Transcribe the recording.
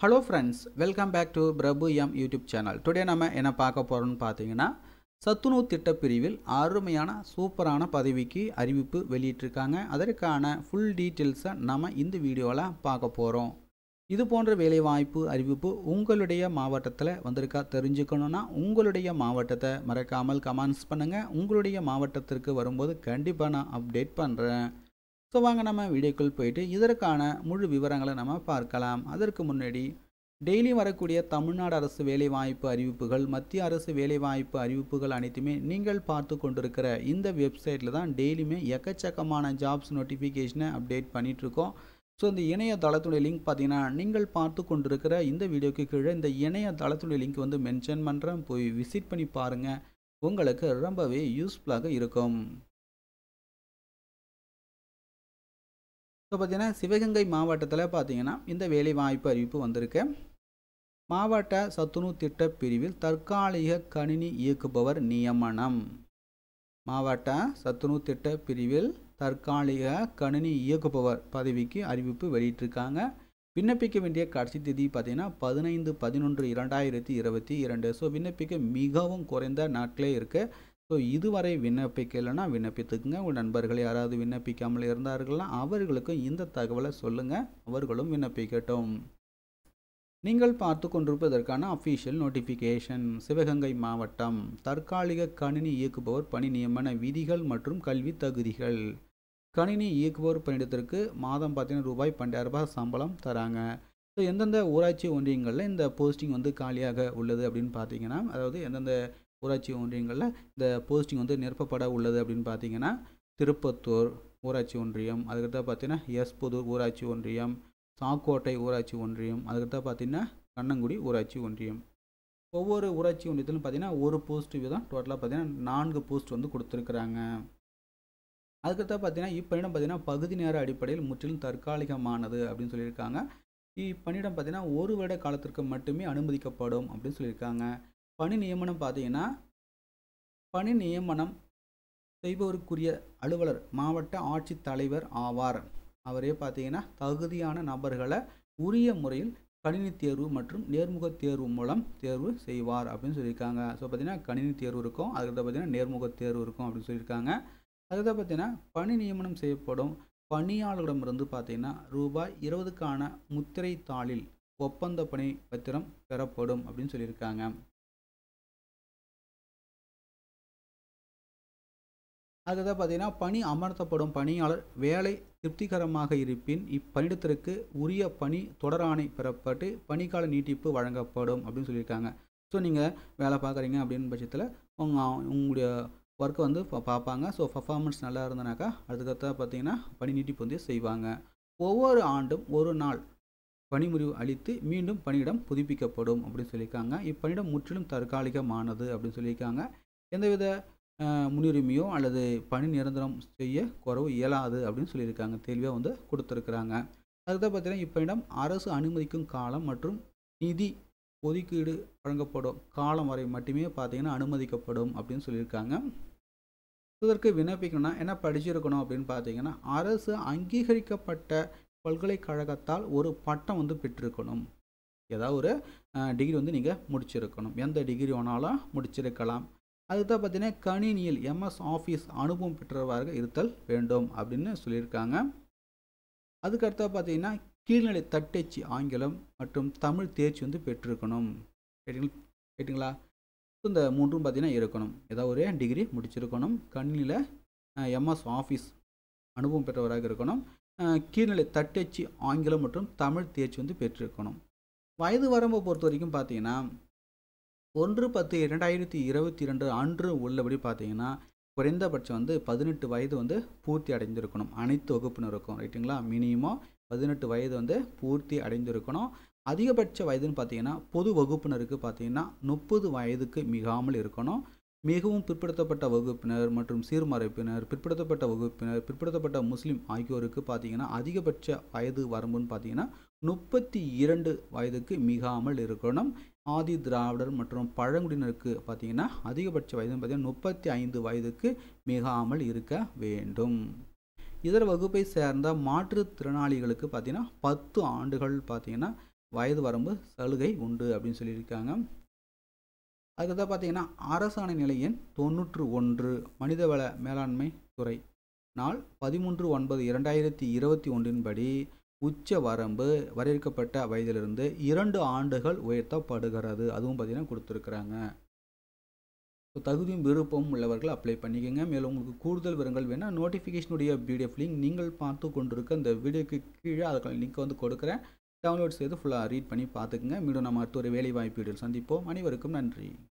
hello friends welcome back to Prabhu M YouTube channel today நம்ம என்ன பார்க்க போகிறோம்னு பார்த்தீங்கன்னா சத்துணவு திட்ட பிரிவில் அருமையான சூப்பரான பதவிக்கு அறிவிப்பு வெளியிட்டிருக்காங்க அதற்கான ஃபுல் டீட்டெயில்ஸை நம்ம இந்த வீடியோவில் பார்க்க போகிறோம் இது போன்ற வேலைவாய்ப்பு அறிவிப்பு உங்களுடைய மாவட்டத்தில் வந்திருக்கா தெரிஞ்சுக்கணுன்னா உங்களுடைய மாவட்டத்தை மறக்காமல் கமெண்ட்ஸ் பண்ணுங்கள் உங்களுடைய மாவட்டத்திற்கு வரும்போது கண்டிப்பாக நான் அப்டேட் பண்ணுறேன் ஸோ வாங்க நம்ம வீடியோக்குள் போயிட்டு இதற்கான முழு விவரங்களை நம்ம பார்க்கலாம் அதற்கு முன்னாடி டெய்லி வரக்கூடிய தமிழ்நாடு அரசு வேலைவாய்ப்பு அறிவிப்புகள் மத்திய அரசு வேலைவாய்ப்பு அறிவிப்புகள் அனைத்துமே நீங்கள் பார்த்து கொண்டிருக்கிற இந்த வெப்சைட்டில் தான் டெய்லியுமே எக்கச்சக்கமான ஜாப்ஸ் நோட்டிஃபிகேஷனை அப்டேட் பண்ணிகிட்ருக்கோம் ஸோ இந்த இணையதளத்துடைய லிங்க் பார்த்தீங்கன்னா நீங்கள் பார்த்து கொண்டிருக்கிற இந்த வீடியோக்கு கீழே இந்த இணையதளத்துடைய லிங்க் வந்து மென்ஷன் பண்ணுறேன் போய் விசிட் பண்ணி பாருங்கள் உங்களுக்கு ரொம்பவே யூஸ்ஃபுல்லாக இருக்கும் ஸோ பார்த்தீங்கன்னா சிவகங்கை மாவட்டத்தில் பார்த்தீங்கன்னா இந்த வேலைவாய்ப்பு அறிவிப்பு வந்திருக்கு மாவட்ட சத்துணவு திட்ட பிரிவில் தற்காலிக கணினி இயக்குபவர் நியமனம் மாவட்ட சத்துணவு திட்ட பிரிவில் தற்காலிக கணினி இயக்குபவர் பதவிக்கு அறிவிப்பு வெளியிட்டிருக்காங்க விண்ணப்பிக்க வேண்டிய கடைசி தேதி பார்த்தீங்கன்னா பதினைந்து பதினொன்று இரண்டாயிரத்தி இருபத்தி இரண்டு ஸோ விண்ணப்பிக்க மிகவும் குறைந்த நாட்களே இருக்குது ஸோ இதுவரை விண்ணப்பிக்கலைன்னா விண்ணப்பித்துக்குங்க உங்கள் நண்பர்கள் யாராவது விண்ணப்பிக்காமல் இருந்தார்கள்னா அவர்களுக்கும் இந்த தகவலை சொல்லுங்கள் அவர்களும் விண்ணப்பிக்கட்டும் நீங்கள் பார்த்து கொண்டிருப்பதற்கான அஃபீஷியல் நோட்டிஃபிகேஷன் சிவகங்கை மாவட்டம் தற்காலிக கணினி இயக்குபவர் பணி நியமன விதிகள் மற்றும் கல்வி தகுதிகள் கணினி இயக்குபவர் பணியிடத்திற்கு மாதம் பார்த்தீங்கன்னா ரூபாய் பன்னெண்டாயிரம் ரூபாய் சம்பளம் தராங்க ஸோ எந்தெந்த ஊராட்சி ஒன்றியங்களில் இந்த போஸ்டிங் வந்து காலியாக உள்ளது அப்படின்னு பார்த்தீங்கன்னா அதாவது எந்தெந்த ஊராட்சி ஒன்றியங்களில் இந்த போஸ்டிங் வந்து நிரப்பப்பட உள்ளது அப்படின்னு பார்த்தீங்கன்னா திருப்பத்தூர் ஊராட்சி ஒன்றியம் அதுக்கடுத்து பார்த்தீங்கன்னா எஸ்புதூர் ஊராட்சி ஒன்றியம் சாக்கோட்டை ஊராட்சி ஒன்றியம் அதுக்கடுத்து பார்த்தீங்கன்னா கண்ணங்குடி ஊராட்சி ஒன்றியம் ஒவ்வொரு ஊராட்சி ஒன்றியத்திலும் பார்த்தீங்கன்னா ஒரு போஸ்ட் வீதம் டோட்டலாக பார்த்தீங்கன்னா நான்கு போஸ்ட் வந்து கொடுத்துருக்குறாங்க அதுக்கடுத்து பார்த்தீங்கன்னா இப்பணிடம் பார்த்தீங்கன்னா பகுதி நேர அடிப்படையில் முற்றிலும் தற்காலிகமானது அப்படின்னு சொல்லியிருக்காங்க இப்பணியிடம் பார்த்தீங்கன்னா ஒரு வருட காலத்திற்கு மட்டுமே அனுமதிக்கப்படும் அப்படின்னு சொல்லியிருக்காங்க பணி நியமனம் பார்த்தீங்கன்னா பணி நியமனம் செய்பவருக்குரிய அலுவலர் மாவட்ட ஆட்சித்தலைவர் ஆவார் அவரே பார்த்தீங்கன்னா தகுதியான நபர்களை உரிய முறையில் கணினி தேர்வு மற்றும் நேர்முக தேர்வு மூலம் தேர்வு செய்வார் அப்படின்னு சொல்லியிருக்காங்க ஸோ பார்த்தீங்கன்னா கணினி தேர்வு இருக்கும் அதுக்கடுத்து பார்த்தீங்கன்னா நேர்முக தேர்வு இருக்கும் அப்படின்னு சொல்லியிருக்காங்க அதுக்கடுத்து பார்த்தீங்கன்னா பணி நியமனம் செய்யப்படும் பணியாளர்களிடமிருந்து பார்த்தீங்கன்னா ரூபாய் இருபதுக்கான முத்திரை தாளில் ஒப்பந்த பணி பத்திரம் பெறப்படும் அப்படின்னு சொல்லியிருக்காங்க அதுதான் பார்த்தீங்கன்னா பணி அமர்த்தப்படும் பணியாளர் வேலை திருப்திகரமாக இருப்பின் இப்பணியிடத்திற்கு உரிய பணி தொடராணை பெறப்பட்டு பணிக்கால நீட்டிப்பு வழங்கப்படும் அப்படின்னு சொல்லியிருக்காங்க ஸோ நீங்கள் வேலை பார்க்குறீங்க அப்படின்னு பட்சத்தில் உங்கள் உங்களுடைய ஒர்க்கை வந்து பார்ப்பாங்க ஸோ பர்ஃபார்மன்ஸ் நல்லா இருந்தனாக்கா அதுக்கடுத்த பார்த்தீங்கன்னா பணி நீட்டிப்பு வந்து செய்வாங்க ஒவ்வொரு ஆண்டும் ஒரு நாள் பணிமுறிவு அளித்து மீண்டும் பணியிடம் புதுப்பிக்கப்படும் அப்படின்னு சொல்லியிருக்காங்க இப்பணியிடம் முற்றிலும் தற்காலிகமானது அப்படின்னு சொல்லியிருக்காங்க எந்தவித முன்னுரிமையோ அல்லது பணி நிரந்தரம் செய்ய குறவு இயலாது அப்படின்னு சொல்லியிருக்காங்க தெளிவாக வந்து கொடுத்துருக்குறாங்க அதுதான் பார்த்தீங்கன்னா இப்பணிடம் அரசு அனுமதிக்கும் காலம் மற்றும் நிதி ஒதுக்கீடு வழங்கப்படும் காலம் வரை மட்டுமே பார்த்தீங்கன்னா அனுமதிக்கப்படும் அப்படின்னு சொல்லியிருக்காங்க இதற்கு விண்ணப்பிக்கணும்னா என்ன படிச்சிருக்கணும் அப்படின்னு பார்த்தீங்கன்னா அரசு அங்கீகரிக்கப்பட்ட பல்கலைக்கழகத்தால் ஒரு பட்டம் வந்து பெற்றிருக்கணும் ஏதாவது ஒரு டிகிரி வந்து நீங்கள் முடிச்சிருக்கணும் எந்த டிகிரி வேணாலும் முடிச்சிருக்கலாம் அதுதான் பார்த்தீங்கன்னா கணினியில் எம்எஸ் ஆஃபீஸ் அனுபவம் பெற்றவராக இருத்தல் வேண்டும் அப்படின்னு சொல்லியிருக்காங்க அதுக்கடுத்தா பார்த்தீங்கன்னா கீழ்நிலை தட்டச்சு ஆங்கிலம் மற்றும் தமிழ் தேர்ச்சி வந்து பெற்றிருக்கணும் கேட்டிங்களா கேட்டிங்களா இந்த மூன்றும் பார்த்தீங்கன்னா இருக்கணும் ஏதாவது ஒரு டிகிரி முடிச்சிருக்கணும் கணினியில் எம்எஸ் ஆஃபீஸ் அனுபவம் பெற்றவராக இருக்கணும் கீழ்நிலை தட்டச்சு ஆங்கிலம் மற்றும் தமிழ் தேர்ச்சி வந்து பெற்றிருக்கணும் வயது வரம்பை பொறுத்த வரைக்கும் பார்த்தீங்கன்னா ஒன்று பத்து இரண்டாயிரத்தி இருபத்தி ரெண்டு அன்று உள்ளபடி பார்த்தீங்கன்னா குறைந்தபட்சம் வந்து பதினெட்டு வயது வந்து பூர்த்தி அடைந்திருக்கணும் அனைத்து வகுப்பினருக்கும் ரைட்டுங்களா மினிமம் பதினெட்டு வயது வந்து பூர்த்தி அடைந்திருக்கணும் அதிகபட்ச வயதுன்னு பார்த்தீங்கன்னா பொது வகுப்பினருக்கு பார்த்தீங்கன்னா முப்பது வயதுக்கு மிகாமல் இருக்கணும் மிகவும் பிற்படுத்தப்பட்ட வகுப்பினர் மற்றும் சீர்மறைப்பினர் பிற்படுத்தப்பட்ட வகுப்பினர் பிற்படுத்தப்பட்ட முஸ்லீம் ஆகியோருக்கு பார்த்தீங்கன்னா அதிகபட்ச வயது வரம்புன்னு பார்த்தீங்கன்னா முப்பத்தி இரண்டு வயதுக்கு மிகாமல் இருக்கணும் ஆதி திராவிடர் மற்றும் பழங்குடியினருக்கு பார்த்தீங்கன்னா அதிகபட்ச வயதுன்னு பார்த்தீங்கன்னா முப்பத்தி ஐந்து வயதுக்கு மிகாமல் இருக்க வேண்டும் இதர வகுப்பை சேர்ந்த மாற்றுத்திறனாளிகளுக்கு பார்த்தீங்கன்னா பத்து ஆண்டுகள் பார்த்தீங்கன்னா வயது வரம்பு சலுகை உண்டு அப்படின்னு சொல்லியிருக்காங்க அதுக்கடுத்து பார்த்தீங்கன்னா அரசாணை நிலை எண் தொண்ணூற்று ஒன்று மனிதவள மேலாண்மை துறை நாள் பதிமூன்று ஒன்பது இரண்டாயிரத்தி இருபத்தி ஒன்றின்படி உச்ச வரம்பு வரையறுக்கப்பட்ட வயதிலிருந்து இரண்டு ஆண்டுகள் உயர்த்தப்படுகிறது அதுவும் பார்த்தீங்கன்னா கொடுத்துருக்குறாங்க ஸோ தகுதியும் விருப்பமும் உள்ளவர்கள் அப்ளை பண்ணிக்கோங்க மேலும் உங்களுக்கு கூடுதல் விவரங்கள் வேணால் நோட்டிஃபிகேஷனுடைய பிடிஎஃப் லிங்க் நீங்கள் பார்த்து கொண்டிருக்க இந்த வீடியோக்கு கீழே அதுக்கான லிங்க் வந்து கொடுக்குறேன் டவுன்லோட் செய்து ஃபுல்லாக ரீட் பண்ணி பார்த்துக்குங்க மீண்டும் நம்ம அடுத்த ஒரு வேலை வாய்ப்பு சந்திப்போம் அனைவருக்கும் நன்றி